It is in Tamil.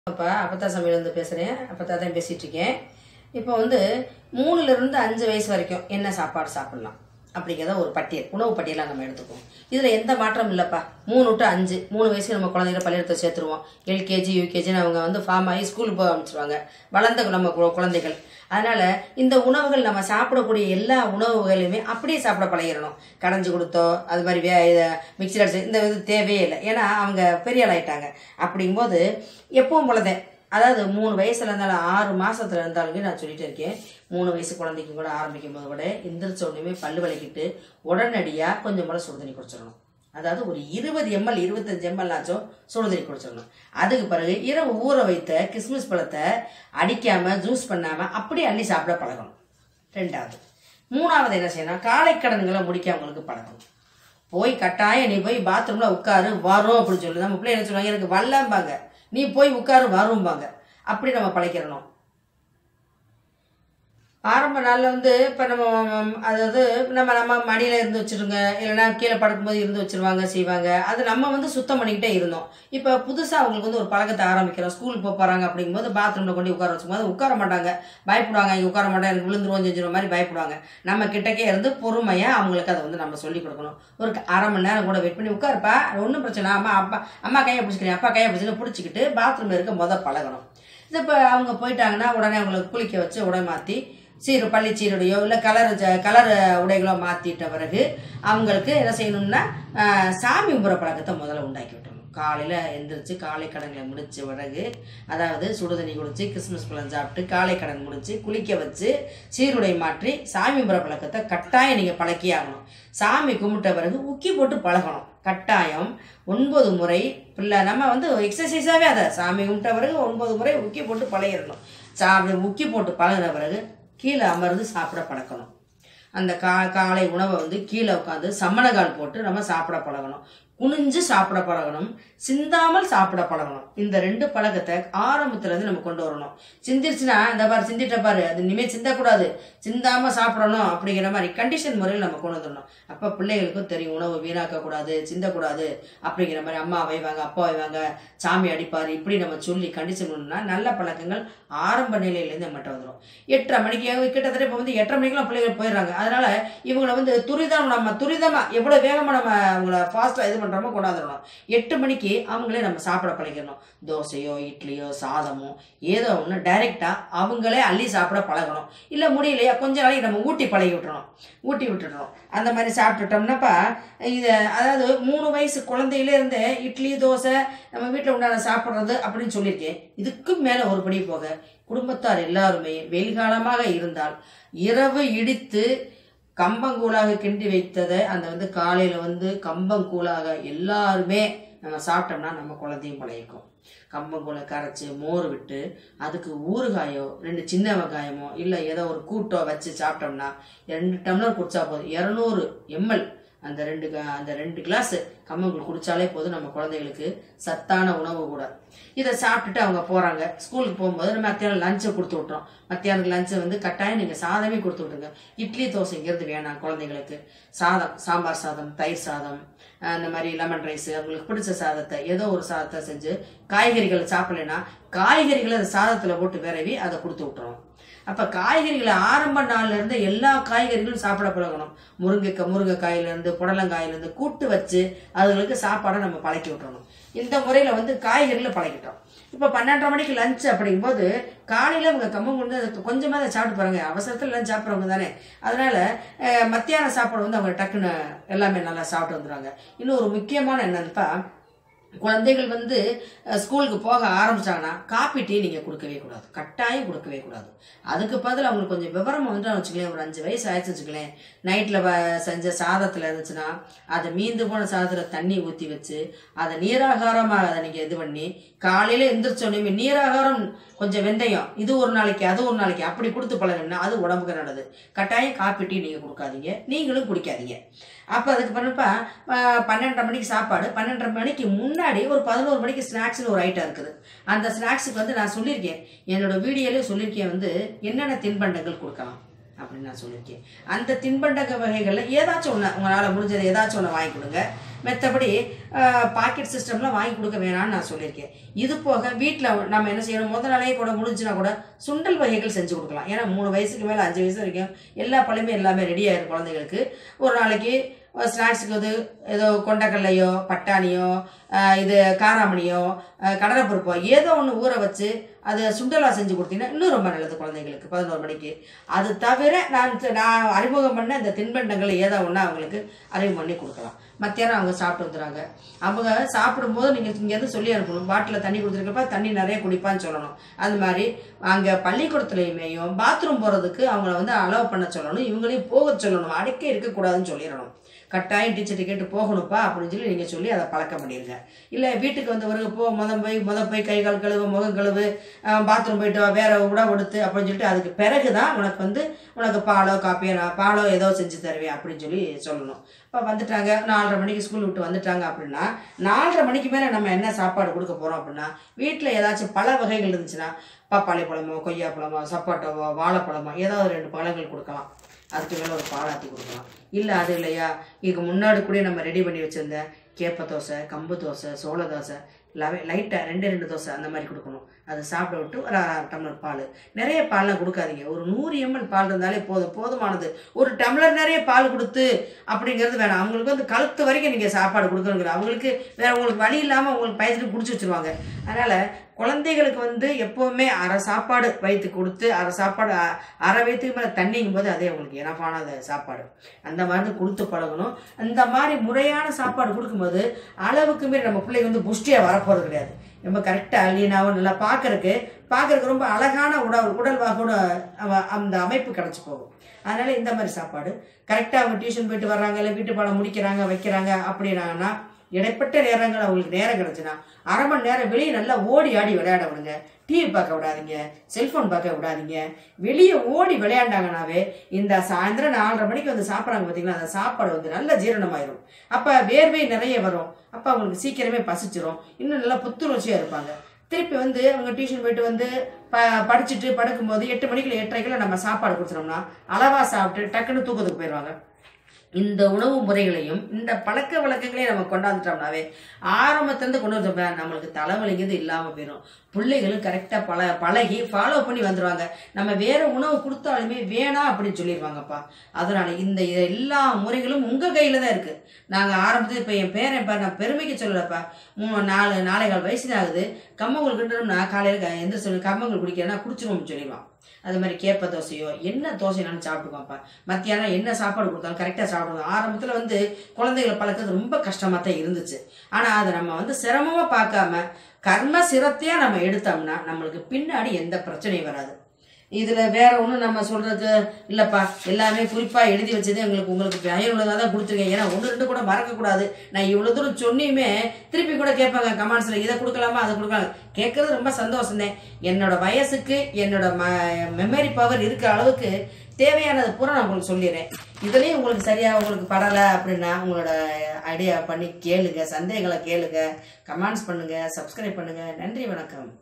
அப்பா அப்பத்தா சமையலேருந்து பேசுகிறேன் அப்பத்தா தான் பேசிகிட்டு இருக்கேன் இப்போ வந்து மூணுலேருந்து அஞ்சு வயசு வரைக்கும் என்ன சாப்பாடு சாப்பிட்லாம் அப்படிங்கிறத ஒரு பட்டியல் உணவு பட்டியலாக நம்ம எடுத்துக்குவோம் இதில் எந்த மாற்றமும் இல்லைப்பா மூணு டு அஞ்சு மூணு வயசுக்கு நம்ம குழந்தைகளை பள்ளியிடத்தை சேர்த்துருவோம் எல்கேஜி யூகேஜின்னு அவங்க வந்து ஃபார்ம் ஆகி ஸ்கூலுக்கு போக ஆரம்பிச்சிருவாங்க வளர்ந்த நம்ம கு- குழந்தைகள் அதனால இந்த உணவுகள் நம்ம சாப்பிடக்கூடிய எல்லா உணவுகளையுமே அப்படியே சாப்பிட பழகிடணும் கடைஞ்சி கொடுத்தோ அது மாதிரி வே இதை மிக்சியில் அடிச்சு இந்த இது தேவையே இல்லை ஏன்னா அவங்க பெரிய ஆள் ஆயிட்டாங்க அப்படிங்கும்போது எப்பவும் போலதான் அதாவது மூணு வயசுல இருந்தாலும் ஆறு மாசத்துல இருந்தாலும் நான் சொல்லிட்டு இருக்கேன் மூணு வயசு குழந்தைக்கு கூட ஆரம்பிக்கும் போது கூட எந்திரிச்ச உடனே பல்லு விளக்கிட்டு உடனடியாக கொஞ்சம் போல சுடுதண்ணி குடிச்சிடணும் அதாவது ஒரு இருபது எம்எல் இருபத்தஞ்சு எம்எல் ஆச்சும் சுடுதண்ணி குடிச்சிடணும் அதுக்கு பிறகு இரவு ஊற வைத்த கிஸ்மிஸ் பழத்தை அடிக்காம ஜூஸ் பண்ணாம அப்படியே அள்ளி சாப்பிட பழகணும் ரெண்டாவது மூணாவது என்ன செய்யணும் காலை கடன்களை முடிக்க அவங்களுக்கு பழக்கணும் போய் கட்டாயம் நீ போய் பாத்ரூம்ல உட்காரு வரும் அப்படின்னு சொல்லி நம்ம பிள்ளை என்ன சொல்லுவாங்க எனக்கு வரலம்பாங்க நீ போய் உட்காரு வரும்பாங்க அப்படி நம்ம பழைக்கிறணும் ஆரம்ப நாளில் வந்து இப்போ நம்ம ம், அதாவது நம்ம நம்ம மடியில் இருந்து வச்சிருங்க இல்லைன்னா கீழே படுக்கும்போது இருந்து வச்சிருவாங்க செய்வாங்க அது நம்ம வந்து சுத்தம் பண்ணிக்கிட்டே இருந்தோம் இப்போ புதுசாக அவங்களுக்கு வந்து ஒரு பழக்கத்தை ஆரம்பிக்கிறோம் ஸ்கூலுக்கு போக போகிறாங்க அப்படிங்கும்போது பாத்ரூமில் கொண்டு உட்கார வச்சுக்கும்போது உட்கார மாட்டாங்க பயப்படுவாங்க இங்கே உட்கார மாட்டாங்க எனக்கு விழுந்துருவோம் செஞ்சிருவோம் மாதிரி பயப்படுவாங்க நம்ம கிட்டக்கே இருந்து பொறுமையாக அவங்களுக்கு அதை வந்து நம்ம சொல்லி கொடுக்கணும் ஒரு அரை மணி நேரம் கூட வெயிட் பண்ணி உட்காருப்பா ஒன்றும் பிரச்சனை இல்லை. அம்மா அப்பா அம்மா கையை பிடிச்சிக்கிறேன் அப்பா கையை பிடிச்சின்னு பிடிச்சிக்கிட்டு பாத்ரூமில் இருக்க முத பழகணும் இது இப்போ அவங்க போயிட்டாங்கன்னா உடனே அவங்களுக்கு குளிக்க வச்சு உடை மாற்றி சீரு பள்ளி சீருடையோ இல்லை கலர் கலர் உடைகளோ மாற்றிட்ட பிறகு அவங்களுக்கு என்ன செய்யணும்னா ஆஹ், சாமி கும்பிட்ற பழக்கத்தை முதல்ல உண்டாக்கி விட்டணும் காலையில் எந்திரிச்சு காலை கடன்களை முடிச்ச பிறகு அதாவது சுடுதண்ணி குடிச்சு கிறிஸ்மஸ் பழம் சாப்பிட்டு காலை கடன் முடிச்சு குளிக்க வச்சு சீருடை மாற்றி சாமி கும்பிட்ற பழக்கத்தை கட்டாயம் நீங்கள் பழக்கி ஆகணும் சாமி கும்பிட்ட பிறகு உக்கி போட்டு பழகணும் கட்டாயம் ஒன்பது முறை பிள்ளை நம்ம வந்து எக்ஸசைஸாகவே அதை சாமி கும்பிட்ட பிறகு ஒன்பது முறை உக்கி போட்டு பழகிடணும் சாமி உக்கி போட்டு பழகின பிறகு கீழே அமர்ந்து சாப்பிட பழக்கணும் அந்த கா காலை உணவை வந்து கீழே உட்காந்து சம்மணக்கால் போட்டு நம்ம சாப்பிட பழகணும் குனிஞ்சு சாப்பிட பழகணும் சிந்தாமல் சாப்பிட பழகணும் இந்த ரெண்டு பழக்கத்தை ஆரம்பத்துல இருந்து நம்ம கொண்டு வரணும் சிந்திருச்சுன்னா இந்த பாரு சிந்திட்ட பாரு அது இனிமே சிந்தக்கூடாது சிந்தாம சாப்பிடணும் அப்படிங்கிற மாதிரி கண்டிஷன் முறையில் நம்ம கொண்டு வந்துடணும் அப்ப பிள்ளைகளுக்கும் தெரியும் உணவு வீணாக்க கூடாது சிந்தக்கூடாது அப்படிங்கிற மாதிரி அம்மா வைவாங்க அப்பா வைவாங்க சாமி அடிப்பாரு இப்படி நம்ம சொல்லி கண்டிஷன் பண்ணோம்னா நல்ல பழக்கங்கள் ஆரம்ப நிலையிலேருந்து நம்மகிட்ட வந்துடும் எட்டரை மணிக்கு கிட்டத்தட்ட இப்போ வந்து எட்டரை மணிக்கெல்லாம் பிள்ளைகள் போயிடுறாங்க அதனால இவங்களை வந்து துரிதம் நம்ம துரிதமா எவ்வளவு வேகமா நம்ம அவங்கள ஃபாஸ்டா இது பண்றோமோ கொண்டாந்துடணும் எட்டு மணிக்கு அவங்களே நம்ம சாப்பிட பழகிடணும் தோசையோ இட்லியோ சாதமோ ஏதோ ஒன்று டைரெக்டா அவங்களே அள்ளி சாப்பிட பழகணும் இல்லை முடியலையா கொஞ்ச நாளைக்கு நம்ம ஊட்டி பழகி விட்டுறணும் ஊட்டி விட்டுறணும் அந்த மாதிரி சாப்பிட்டுட்டோம்னாப்பா இது அதாவது மூணு வயசு குழந்தையில இருந்தே இட்லி தோசை நம்ம வீட்டில் உண்டான சாப்பிட்றது அப்படின்னு சொல்லியிருக்கேன் இதுக்கும் மேலே ஒரு படி போக குடும்பத்தார் எல்லாருமே வெயில் காலமாக இருந்தால் இரவு இடித்து கம்பங்கூழாக கிண்டி வைத்ததை அந்த வந்து காலையில வந்து கம்பங்கூழாக எல்லாருமே நம்ம சாப்பிட்டோம்னா நம்ம குழந்தையும் பழகிக்கும் கம்பங்கூழை கரைச்சி மோர் விட்டு அதுக்கு ஊறுகாயோ ரெண்டு சின்ன வெங்காயமோ இல்லை ஏதோ ஒரு கூட்டோ வச்சு சாப்பிட்டோம்னா ரெண்டு டம்ளர் குடிச்சா போதும் இரநூறு எம்எல் அந்த ரெண்டு க- அந்த ரெண்டு கிளாஸ் கம்மங்கூழ் குடிச்சாலே போதும் நம்ம குழந்தைகளுக்கு சத்தான உணவு கூட இதை சாப்பிட்டுட்டு அவங்க போறாங்க ஸ்கூலுக்கு போகும்போது நம்ம மத்தியானம் லஞ்சை கொடுத்து விட்றோம் மத்தியானம் லஞ்சை வந்து கட்டாயம் நீங்க சாதமே கொடுத்து விட்டுருங்க இட்லி தோசை இங்கிறது வேணாம் குழந்தைங்களுக்கு சாதம் சாம்பார் சாதம் தயிர் சாதம் அஹ் இந்த மாதிரி லெமன் ரைஸ் அவங்களுக்கு பிடிச்ச சாதத்தை ஏதோ ஒரு சாதத்தை செஞ்சு காய்கறிகள் சாப்பிடலைன்னா காய்கறிகளை அந்த சாதத்துல போட்டு விரவி அதை கொடுத்து விட்டுறோம் அப்ப காய்கறிகளை ஆரம்ப நாள்ல இருந்து எல்லா காய்கறிகளும் சாப்பிட பழகணும் முருங்கைக்காய் முருங்கைக்காயில இருந்து புடலங்காயில இருந்து கூட்டு வச்சு அதுகளுக்கு சாப்பாடை நம்ம பழக்கி விட்டுறணும் இந்த முறையில வந்து காய்கறிகளை பழகிட்டோம் இப்ப பன்னெண்டரை மணிக்கு லஞ்ச் அப்படிங்கும்போது காலையில அவங்க கம்மம் கொண்டு அதை கொஞ்சமா அதை சாப்பிட்டு போறாங்க அவசரத்துல லஞ்ச் சாப்பிட்றவங்க தானே அதனால அஹ், மத்தியான சாப்பாடு வந்து அவங்க டக்குன்னு எல்லாமே நல்லா சாப்பிட்டு வந்துடுவாங்க இன்னும் ஒரு முக்கியமான என்னன்னுப்பா குழந்தைகள் வந்து அஹ், ஸ்கூலுக்கு போக ஆரம்பிச்சாங்கன்னா காப்பி டீ நீங்கள் கொடுக்கவே கூடாது கட்டாயம் கொடுக்கவே கூடாது அதுக்கு பதில் அவங்களுக்கு கொஞ்சம் விவரம் வந்துட்டு வச்சுக்கலேன் ஒரு அஞ்சு வயசு ஆயிடுச்சு வச்சுக்கலேன் நைட்டில் செஞ்ச சாதத்தில் இருந்துச்சுன்னா அதை மீந்து போன சாதத்தில் தண்ணி ஊற்றி வச்சு அதை நீராகாரமாக அதை நீங்கள் இது பண்ணி காலையில் எந்திரிச்சோடனே நீராகாரம் கொஞ்சம் வெந்தயம் இது ஒரு நாளைக்கு அது ஒரு நாளைக்கு அப்படி கொடுத்து பழகுனா அது உடம்புக்கு நல்லது கட்டாயம் காப்பி டீ நீங்கள் கொடுக்காதீங்க நீங்களும் குடிக்காதீங்க அப்போ அதுக்கு பண்ணப்ப பன்னெண்டரை மணிக்கு சாப்பாடு பன்னெண்டரை மணிக்கு முன்னாடி ஒரு பதினோரு மணிக்கு ஸ்நாக்ஸ்னு ஒரு ஐட்டம் இருக்குது அந்த ஸ்நாக்ஸுக்கு வந்து நான் சொல்லியிருக்கேன் என்னோட வீடியோலேயே சொல்லியிருக்கேன் வந்து என்னென்ன தின்பண்டங்கள் கொடுக்கலாம் அப்படின்னு நான் சொல்லியிருக்கேன் அந்த தின்பண்டக வகைகளில் ஏதாச்சும் ஒன்று உங்களால் முடிஞ்சது ஏதாச்சும் ஒன்று வாங்கி கொடுங்க மற்றபடி பாக்கெட் சிஸ்டம்லாம் வாங்கி கொடுக்க வேணாம்னு நான் சொல்லியிருக்கேன் இது போக வீட்டில் நம்ம என்ன செய்யணும் முத நாளே கூட முடிஞ்சுனா கூட சுண்டல் வகைகள் செஞ்சு கொடுக்கலாம் ஏன்னா மூணு வயசுக்கு மேலே அஞ்சு வயசு வரைக்கும் எல்லா பழமே எல்லாமே ரெடி ஆயிரும் குழந்தைகளுக்கு ஒரு நாளைக்கு ஸ்நாக்ஸுக்கு வந்து ஏதோ கொண்டக்கல்லையோ பட்டாணியோ ஆஹ் இது காராமணியோ ஆஹ் கடலைப்பருப்போ ஏதோ ஒன்று ஊற வச்சு அதை சுண்டலாக செஞ்சு கொடுத்தீங்கன்னா இன்னும் ரொம்ப நல்லது குழந்தைங்களுக்கு பதினோரு மணிக்கு அது தவிர நான் த- நான் அறிமுகம் பண்ண இந்த தின்பண்டங்கள் ஏதோ ஒன்று அவங்களுக்கு அறிமுகம் பண்ணி கொடுக்கலாம் மத்தியானம் அவங்க சாப்பிட்டு வந்துடுறாங்க அவங்க சாப்பிடும்போது நீங்கள் இங்கேருந்து சொல்லி அனுப்பணும் பாட்டில் தண்ணி கொடுத்துருக்கப்ப தண்ணி நிறைய குடிப்பான்னு சொல்லணும் அந்த மாதிரி அங்கே பள்ளிக்கூடத்துலையுமேயும் பாத்ரூம் போகிறதுக்கு அவங்கள வந்து அலோவ் பண்ண சொல்லணும் இவங்களையும் போக சொல்லணும் அடக்கே இருக்கக்கூடாதுன்னு சொல்லிடணும் கட்டாயம் டீச்சர்கிட்ட கேட்டு போகணும்ப்பா அப்படின்னு சொல்லி நீங்கள் சொல்லி அதை பழக்கம் பண்ணிடுங்க இல்லை வீட்டுக்கு வந்து ஒரு போ முத போய் முத போய் கை கால் கழுவு முகம் கழுவு பாத்ரூம் போயிட்டு வா வேற உடா கொடுத்து அப்படின்னு சொல்லிட்டு அதுக்கு பிறகு தான் உனக்கு வந்து உனக்கு பாலோ காப்பியோ நான் பாலோ ஏதோ செஞ்சு தருவேன் அப்படின்னு சொல்லி சொல்லணும் இப்போ வந்துட்டாங்க நாலரை மணிக்கு ஸ்கூல் விட்டு வந்துட்டாங்க அப்படின்னா நாலரை மணிக்கு மேலே நம்ம என்ன சாப்பாடு கொடுக்க போகிறோம் அப்படின்னா வீட்டில் ஏதாச்சும் பல வகைகள் இருந்துச்சுன்னா பப்பாளி பழமோ கொய்யா பழமோ சப்போட்டாவோ வாழைப்பழமோ ஏதாவது ரெண்டு பழங்கள் கொடுக்கலாம் அதுக்கு மேலே ஒரு பாலாத்தி கொடுக்கலாம் இல்லை அது இல்லையா இதுக்கு முன்னாடி கூட நம்ம ரெடி பண்ணி வச்சிருந்த கேப்ப தோசை கம்பு தோசை சோள தோசை லவே லைட்டாக ரெண்டு ரெண்டு தோசை அந்த மாதிரி கொடுக்கணும் அதை சாப்பிட விட்டு ஒரு அரை டம்ளர் பால் நிறைய பால்லாம் கொடுக்காதீங்க ஒரு நூறு எம்எல் பால் இருந்தாலே போதும் போதுமானது ஒரு டம்ளர் நிறைய பால் கொடுத்து அப்படிங்கிறது வேணாம் அவங்களுக்கு வந்து கழுத்து வரைக்கும் நீங்கள் சாப்பாடு கொடுக்கணுங்கிற அவங்களுக்கு வேற உங்களுக்கு வழி இல்லாமல் உங்களுக்கு பயத்துக்கு குடிச்சு வச்சிருவாங்க அதனால் குழந்தைகளுக்கு வந்து எப்போவுமே அரை சாப்பாடு வயிற்று கொடுத்து அரை சாப்பாடு அ- அரை வயிற்றுக்கு மேலே தண்ணிங்கும் போது அதே அவங்களுக்கு எனப்பான சாப்பாடு அந்த மாதிரி கொடுத்து பழகணும் அந்த மாதிரி முறையான சாப்பாடு கொடுக்கும்போது அளவுக்கு மீறி நம்ம பிள்ளைங்க வந்து புஷ்டியாக வரப்போகிறது கிடையாது ரொம்ப கரெக்டாக அலீனாவும் நல்லா பார்க்கறக்கு பார்க்கறக்கு ரொம்ப அழகான உடல் உடல்வாகோட அவ- அந்த அமைப்பு கிடச்சி போகும் அதனால இந்த மாதிரி சாப்பாடு கரெக்டாக அவங்க டியூஷன் போயிட்டு வர்றாங்க இல்லை வீட்டு பாடம் முடிக்கிறாங்க வைக்கிறாங்க அப்படின்னாங்கன்னா இடைப்பட்ட நேரங்கள் அவங்களுக்கு நேரம் கிடச்சுன்னா அரை மணி நேரம் வெளியே நல்லா ஓடி ஆடி விளையாட விடுங்க டிவி பார்க்க விடாதீங்க செல்ஃபோன் பார்க்க விடாதீங்க வெளியே ஓடி விளையாண்டாங்கனாவே இந்த சாயந்தரம் நாலரை மணிக்கு வந்து சாப்பிட்றாங்க பார்த்தீங்களா அந்த சாப்பாடு வந்து நல்ல ஜீரணமாயிரும் அப்போ வேர்வை நிறைய வரும் அப்போ அவங்களுக்கு சீக்கிரமே பசிச்சிரும் இன்னும் நல்லா புத்துணர்ச்சியாக இருப்பாங்க திருப்பி வந்து அவங்க டியூஷன் போயிட்டு வந்து ப படிச்சுட்டு படுக்கும்போது எட்டு மணிக்குள்ள எட்டரைக்குள்ள நம்ம சாப்பாடு கொடுத்துட்டோம்னா அளவாக சாப்பிட்டு டக்குன்னு தூக்கத்துக்கு போயிடுவாங்க இந்த உணவு முறைகளையும் இந்த பழக்க வழக்கங்களையும் நம்ம கொண்டாந்துட்டோம்னாவே ஆரம்பத்துலேருந்து கொண்டு வந்தோம்னா நம்மளுக்கு தலைவலிங்கிறது இல்லாமல் போயிடும் பிள்ளைகளும் கரெக்டாக பழ பழகி ஃபாலோ பண்ணி வந்துடுவாங்க நம்ம வேற உணவு கொடுத்தாலுமே வேணாம் அப்படின்னு சொல்லிடுவாங்கப்பா அதனால இந்த எல்லா முறைகளும் உங்கள் கையில் தான் இருக்குது நாங்கள் ஆரம்பத்தில் இப்போ என் பேரன் இப்போ நான் பெருமைக்கு சொல்லலப்பா மூணு நாலு நாலே கால் வயசு தான் ஆகுது கம்மங்கள் கிட்டோம்னா காலையில் எந்த சொல்லி கம்மங்கள் குடிக்கிறேன்னா குடிச்சிருவோம்னு சொல்லிடுவான் அது மாதிரி கேப்ப தோசையோ என்ன தோசைனாலும் சாப்பிடுவான்ப்பா மத்தியானம் என்ன சாப்பாடு கொடுத்தாலும் கரெக்டாக சாப்பிடுவோம் ஆரம்பத்தில் வந்து குழந்தைகளை பழக்கிறது ரொம்ப கஷ்டமாக தான் இருந்துச்சு ஆனால் அதை நம்ம வந்து சிரமமாக பார்க்காம கர்ம சிரத்தையாக நம்ம எடுத்தோம்னா நம்மளுக்கு பின்னாடி எந்த பிரச்சனையும் வராது இதில் வேற ஒன்றும் நம்ம சொல்றது இல்லைப்பா எல்லாமே குறிப்பாக எழுதி வச்சது எங்களுக்கு உங்களுக்கு பயனுள்ளதாக தான் கொடுத்துருக்கேன் ஏன்னா ஒன்று ரெண்டு கூட மறக்கக்கூடாது நான் இவ்வளோ தூரம் சொன்னியுமே திருப்பி கூட கேட்பாங்க கமெண்ட்ஸில் இதை கொடுக்கலாமா அதை கொடுக்கலாம் கேட்கறது ரொம்ப சந்தோஷம்தான் என்னோட வயசுக்கு என்னோட ம மெமரி பவர் இருக்கிற அளவுக்கு தேவையானது பூரா நான் உங்களுக்கு சொல்லிடுறேன் இதுலேயும் உங்களுக்கு சரியாக உங்களுக்கு படலை அப்படின்னா உங்களோட ஐடியா பண்ணி கேளுங்க சந்தேகங்களை கேளுங்க கமெண்ட்ஸ் பண்ணுங்கள் சப்ஸ்கிரைப் பண்ணுங்கள் நன்றி வணக்கம்